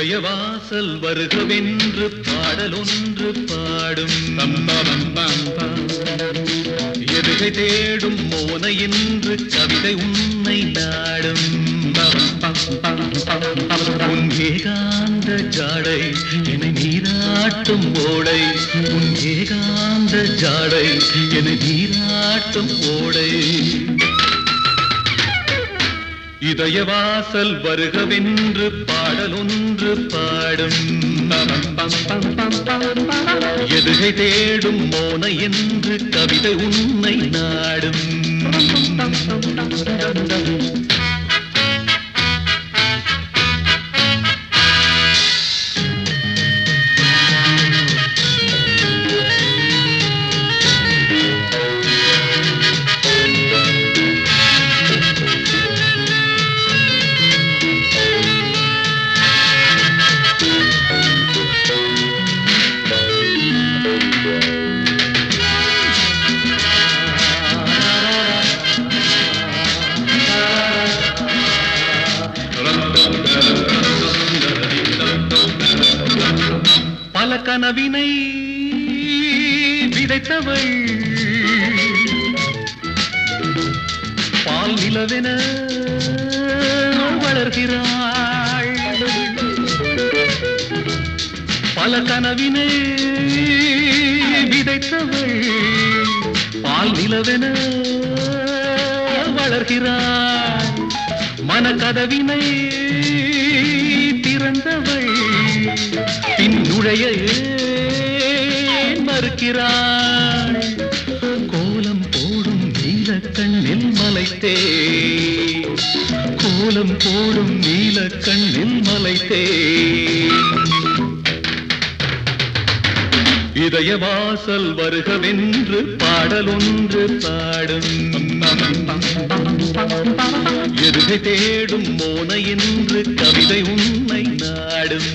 இதய வாசல் வருகவென்று பாடலொன்று பாடும் எதுகை தேடும் மோன என்று கவிதை உன்னை நாடும் உன் ஏகாந்த ஜாடை என்னை நீராட்டும் ஓடை உன் ஏகாந்த ஜாடை என்னை நீராட்டும் ஓடை இதய வாசல் வருகவென்று பாடலொன்று பாடும் எதுகை தேடும் மோன என்று கவிதை உன்னை நாடும் பல கனவினை விதைத்தவள் பால் நிலவென வளர்கிறாள் பல கனவினை விதைத்தவள் பால் நிலவென வளர்கிறாள் மனக்கதவினை திறந்தவள் பின் நுழைய ஏன் மறுக்கிறாள் கோலம் போடும் நீல கண்ணில் மலைத்தே கோலம் போடும் நீல கண்ணில் மலைத்தே இதய வாசல் வருகவென்று பாடலொன்று பாடும் எதுகை தேடும் மோன என்று கவிதை உன்னை நாடும்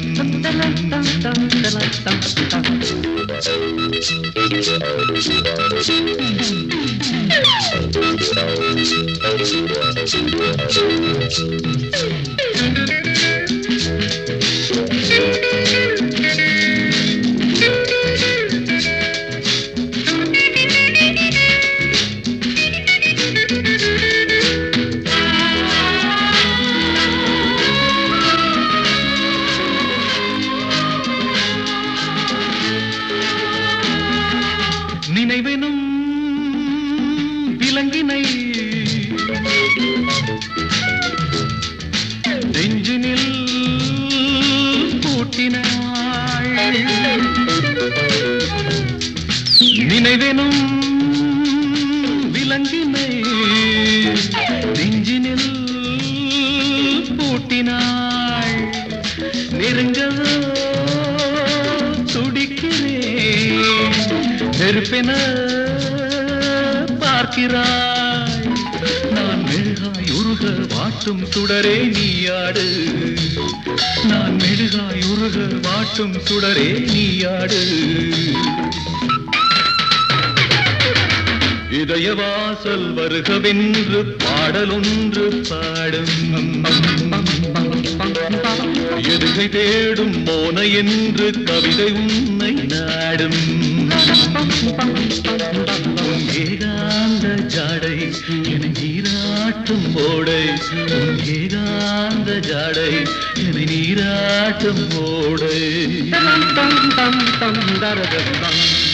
நினைவெனும் விலங்கினை நெஞ்சினில் கூட்டினாள் நினைவெனும் விலங்கினை நெஞ்சினில் பூட்டினாள் நெருங்கவோ துடிக்கிறேன் நெருப்பென பார்க்கிறாய் நான் மெழுகாய் உருக வாட்டும் சுடரே நீயாடு நான் மெழுகாய் உருக வாட்டும் சுடரே நீயாடு இதய வாசல் வருகவென்று பாடலொன்று பாடும் எதுகை தேடும் மோன என்று கவிதை உன்னை நாடும் உன் ஏகாந்த ஜாடை என நீராட்டும் ஓடை உன் ஏகாந்த ஜாடை என நீராட்டும் ஓடை Dum dum dum dum da da dum dum.